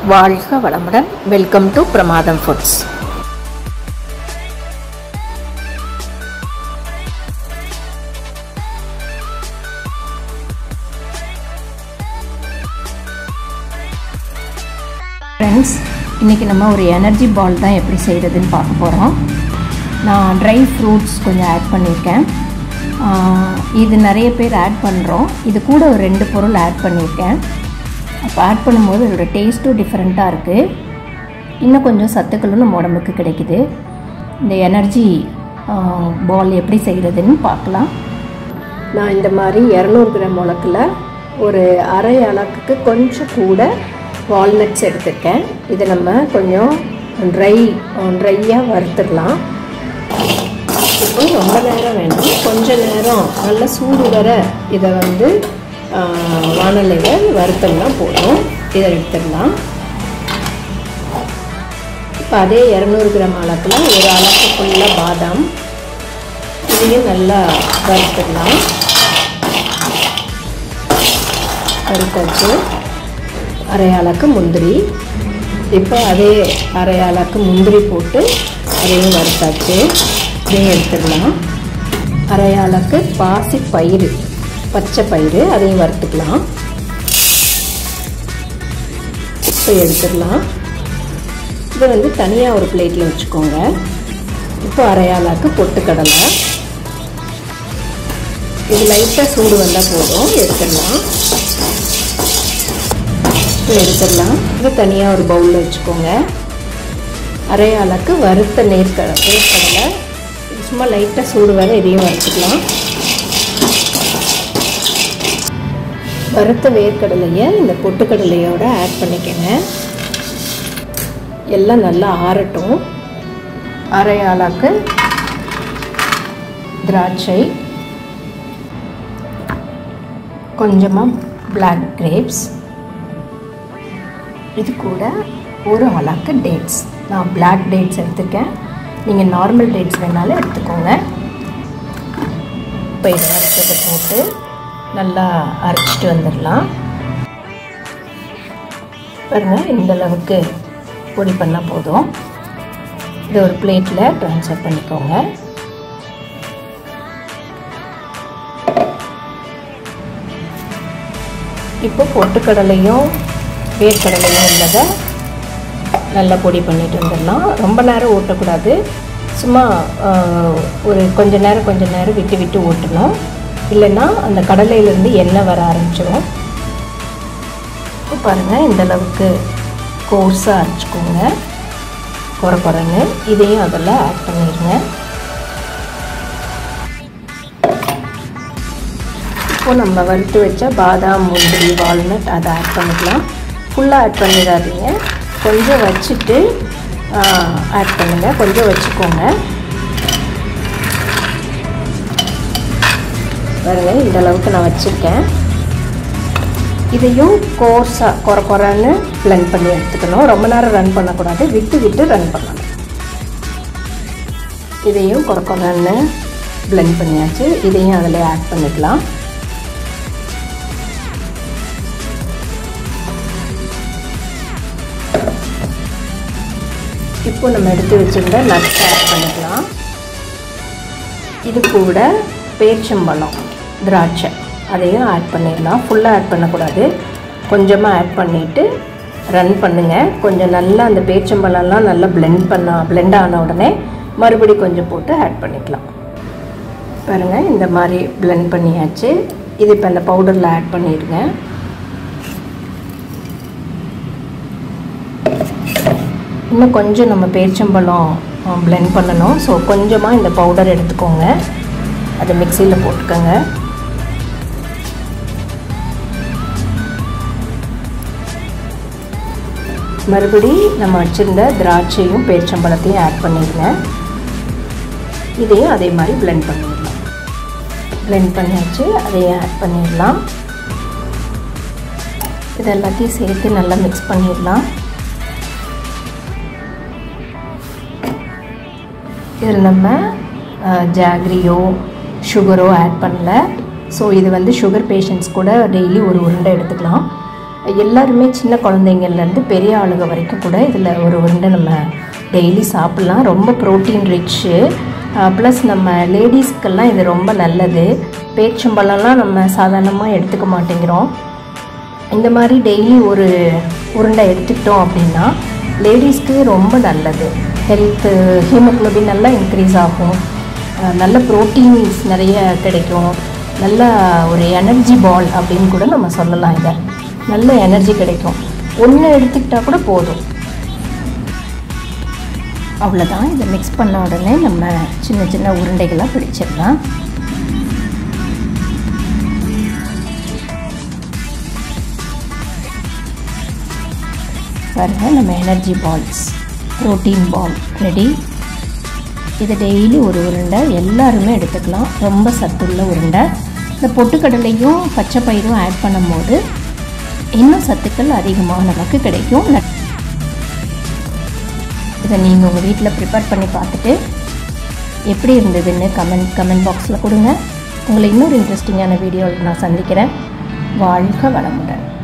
வாழ்க வளமுடன் welcome to Pramadham foods friends இன்றைக்கி நம்ம ஒரு எனர்ஜி பால் தான் எப்படி செய்கிறதுன்னு பார்க்க போகிறோம் நான் ட்ரை ஃப்ரூட்ஸ் கொஞ்சம் ஆட் பண்ணியிருக்கேன் ஆஹ் இது நிறைய பேர் ஆட் பண்ணுறோம் இது கூட ஒரு ரெண்டு பொருள் ஆட் பண்ணியிருக்கேன் அப்போ ஆட் பண்ணும்போது இதோட டேஸ்ட்டும் டிஃப்ரெண்ட்டாக இருக்குது இன்னும் கொஞ்சம் சத்துக்களும் நம்ம உடம்புக்கு கிடைக்குது இந்த எனர்ஜி பால் எப்படி செய்கிறதுன்னு பார்க்கலாம் நான் இந்த மாதிரி இரநூறு கிராம் உலக்கில் ஒரு அரை அளவுக்கு கொஞ்சம் கூட வால்நட்ஸ் எடுத்திருக்கேன் இதை நம்ம கொஞ்சம் ட்ரை ட்ரையாக வறுத்துடலாம் இப்போ ரொம்ப நேரம் வேணும் கொஞ்ச நேரம் நல்ல சூடு வர இதை வந்து வானலையில் வறுத்தோம்னா போதும் இதை எடுத்துடலாம் இப்போ அதே இரநூறு கிராம் அளத்தில் ஒரு அளவுக்கு ஃபுல்லாக பாதாம் இதையும் நல்லா வறுத்துடலாம் வறுத்தாச்சு அரை அளவுக்கு முந்திரி இப்போ அதே அரை அளவுக்கு முந்திரி போட்டு அதையும் வறுத்தாச்சு இதையும் எடுத்துடலாம் அரை அளவுக்கு பாசி பயிறு பச்சை பயிறு அதையும் வறுத்துக்கலாம் இப்போ எடுத்துடலாம் இதை வந்து தனியாக ஒரு பிளேட்டில் வச்சுக்கோங்க இப்போ அரை அளவுக்கு பொட்டுக்கடலை இது லைட்டாக சூடு வந்தால் போதும் எடுத்துடலாம் இப்போ எடுத்துடலாம் இது தனியாக ஒரு பவுலில் வச்சுக்கோங்க அரை அளவுக்கு வறுத்த நேர்க்கடலை நேர்க்கடலை சும்மா லைட்டாக சூடு வர இதையும் வறுத்துக்கலாம் வறுத்த வேர்க்கடலையை இந்த பொட்டுக்கடலையோட ஆட் பண்ணிக்கங்க எல்லாம் நல்லா ஆறட்டும் அரை ஆளாக்கு திராட்சை கொஞ்சமாக பிளாக் கிரேப்ஸ் இது கூட ஒரு அளாக்கு டேட்ஸ் நான் பிளாக் டேட்ஸ் எடுத்துருக்கேன் நீங்கள் நார்மல் டேட்ஸ் வேணாலும் எடுத்துக்கோங்க இப்போ இதை வறுத்ததை போட்டு நல்லா அரைச்சிட்டு வந்துடலாம் பாருங்கள் இந்த அளவுக்கு பொடி பண்ணால் போதும் இது ஒரு பிளேட்டில் ட்ரான்ஸ்ஃபர் பண்ணிக்கோங்க இப்போ பொட்டுக்கடலையும் வேர்க்கடலையும் உள்ளதை நல்லா பொடி பண்ணிட்டு வந்துடலாம் ரொம்ப நேரம் ஊட்டக்கூடாது சும்மா ஒரு கொஞ்ச நேரம் கொஞ்ச நேரம் விட்டு விட்டு ஊட்டணும் இல்லைன்னா அந்த கடலையிலேருந்து எண்ணெய் வர ஆரம்பிச்சிடும் இப்போ பாருங்கள் இந்த அளவுக்கு கோர்ஸாக அரைச்சிக்கோங்க குறை குறைன்னு இதையும் அதில் ஆட் பண்ணிடுங்க இப்போ நம்ம வறுத்து வச்ச பாதாம் முந்திரி வால்நட் அதை ஆட் பண்ணிக்கலாம் ஃபுல்லாக ஆட் பண்ணிடாதீங்க கொஞ்சம் வச்சுட்டு ஆட் பண்ணுங்கள் கொஞ்சம் வச்சுக்கோங்க பாருங்க இந்த அளவுக்கு நான் வச்சுருக்கேன் இதையும் கோர்ஸாக குறை குறைன்னு பிளெண்ட் பண்ணி எடுத்துக்கணும் ரொம்ப நேரம் ரன் பண்ணக்கூடாது விட்டு விட்டு ரன் பண்ணணும் இதையும் குறை குறைன்னு பிளெண்ட் பண்ணியாச்சு இதையும் அதில் ஆட் பண்ணிக்கலாம் இப்போ நம்ம எடுத்து வச்சுருந்த நட்ஸ் ஆட் பண்ணிக்கலாம் இது கூட பேச்சம்பழம் திராட்சை அதையும் ஆட் பண்ணிடலாம் ஃபுல்லாக ஆட் பண்ணக்கூடாது கொஞ்சமாக ஆட் பண்ணிவிட்டு ரன் பண்ணுங்கள் கொஞ்சம் நல்லா அந்த பேச்சம்பழம்லாம் நல்லா பிளெண்ட் பண்ண பிளெண்ட் ஆன உடனே மறுபடி கொஞ்சம் போட்டு ஆட் பண்ணிக்கலாம் பாருங்கள் இந்த மாதிரி பிளெண்ட் பண்ணியாச்சு இது இப்போ அந்த பவுடரில் ஆட் பண்ணிடுங்க இன்னும் கொஞ்சம் நம்ம பேரிச்சம்பழம் பிளெண்ட் பண்ணணும் ஸோ கொஞ்சமாக இந்த பவுடர் எடுத்துக்கோங்க அதை மிக்சியில் போட்டுக்கோங்க மறுபடி நம்ம வச்சுருந்த திராட்சையும் பேரிச்சம்பழத்தையும் ஆட் பண்ணிடுங்க இதையும் அதே மாதிரி பிளெண்ட் பண்ணிடலாம் பிளெண்ட் பண்ணியாச்சு அதையும் ஆட் பண்ணிடலாம் இது எல்லாத்தையும் சேர்த்து நல்லா மிக்ஸ் பண்ணிடலாம் இதில் நம்ம ஜாக்ரியோ சுகரோ ஆட் பண்ணல ஸோ இது வந்து சுகர் பேஷண்ட்ஸ் கூட டெய்லி ஒரு உருண்டை எடுத்துக்கலாம் எல்லாருமே சின்ன குழந்தைங்கள்லேருந்து பெரிய ஆளுங்க வரைக்கும் கூட இதில் ஒரு உருண்டை நம்ம டெய்லி சாப்பிட்லாம் ரொம்ப ப்ரோட்டீன் ரிச்சு ப்ளஸ் நம்ம லேடிஸ்க்கெல்லாம் இது ரொம்ப நல்லது பேச்சம்பழம்லாம் நம்ம சாதாரணமாக எடுத்துக்க மாட்டேங்கிறோம் இந்த மாதிரி டெய்லி ஒரு உருண்டை எடுத்துக்கிட்டோம் அப்படின்னா லேடிஸ்க்கு ரொம்ப நல்லது ஹெல்த்து ஹீமோக்ளோபின் நல்லா இன்க்ரீஸ் ஆகும் அஹ் நல்ல ப்ரோட்டீன்ஸ் நிறைய கிடைக்கும் நல்ல ஒரு எனர்ஜி பால் அப்படின்னு கூட நம்ம சொல்லலாம் இதை நல்ல எனர்ஜி கிடைக்கும் ஒன்று எடுத்துக்கிட்டால் கூட போதும் அவ்வளோதான் இதை மிக்ஸ் பண்ண உடனே நம்ம சின்ன சின்ன உருண்டைகளாக பிடிச்சிடலாம் பாருங்க நம்ம energy balls protein ball ready இதை டெய்லி ஒரு உருண்டை எல்லாருமே எடுத்துக்கலாம் ரொம்ப சத்துள்ள உருண்டை இந்த பொட்டுக்கடலையும் பச்சை பயிரும் ஆட் பண்ணும்போது இன்னும் சத்துக்கள் அதிகமாக நமக்கு கிடைக்கும் இதை நீங்கள் உங்கள் வீட்டில் ப்ரிப்பேர் பண்ணி பார்த்துட்டு எப்படி இருந்ததுன்னு கமெண்ட் கமெண்ட் பாக்ஸில் கொடுங்க உங்களை இன்னொரு இன்ட்ரெஸ்டிங்கான வீடியோவில் நான் சந்திக்கிறேன் வாழ்க வளமுடன்